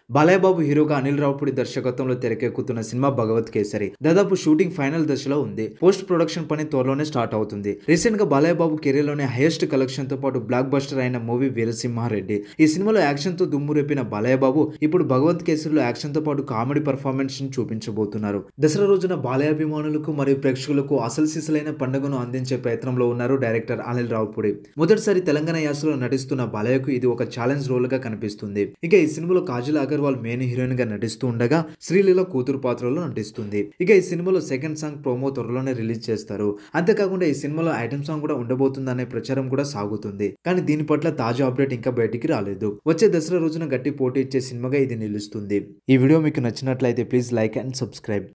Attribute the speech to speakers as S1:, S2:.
S1: బాలయ్య బాబు హీరోగా అనిల్ రావుపూడి దర్శకత్వంలో తెరకెక్కుతున్న సినిమా భగవత్ కేసరి దాదాపు షూటింగ్ ఫైనల్ దశలో ఉంది పోస్ట్ ప్రొడక్షన్ పని త్వరలోనే స్టార్ట్ అవుతుంది రీసెంట్ గా బాలయ్య బాబు కెరీర్ లోనే హైయెస్ట్ కలెక్షన్ తో పాటు బ్లాక్ బస్టర్ అయిన మూవీ వీరసింహారెడ్డి ఈ సినిమాలో యాక్షన్ తో దుమ్ము రేపిన బాలయ్య బాబు ఇప్పుడు భగవత్ కేసరిలో యాక్షన్ తో పాటు కామెడీ పర్ఫార్మెన్స్ ని చూపించబోతున్నారు దసరా రోజున బాలయ్య అభిమానులకు మరియు ప్రేక్షకులకు అసలు సిసలైన పండుగను అందించే ప్రయత్నంలో ఉన్నారు డైరెక్టర్ అనిల్ రావుపూడి మొదటిసారి తెలంగాణ యాసలో నటిస్తున్న బాలయ్యకు ఇది ఒక ఛాలెంజ్ రోల్ గా కనిపిస్తుంది ఇక ఈ సినిమాలో కాజల్ అగర్వాల్ మెయిన్ హీరోయిన్ గా నటిస్తూ ఉండగా శ్రీలీల కూతురు పాత్రలో నటిస్తుంది ఇక ఈ సినిమాలో సెకండ్ సాంగ్ ప్రోమో త్వరలోనే రిలీజ్ చేస్తారు అంతేకాకుండా ఈ సినిమాలో ఐటమ్ సాంగ్ కూడా ఉండబోతుందనే ప్రచారం కూడా సాగుతుంది కానీ దీని పట్ల తాజా అప్డేట్ ఇంకా బయటికి రాలేదు వచ్చే దసరా రోజున గట్టి పోటీ ఇచ్చే సినిమాగా ఇది నిలుస్తుంది ఈ వీడియో మీకు నచ్చినట్లయితే ప్లీజ్ లైక్ అండ్ సబ్స్క్రైబ్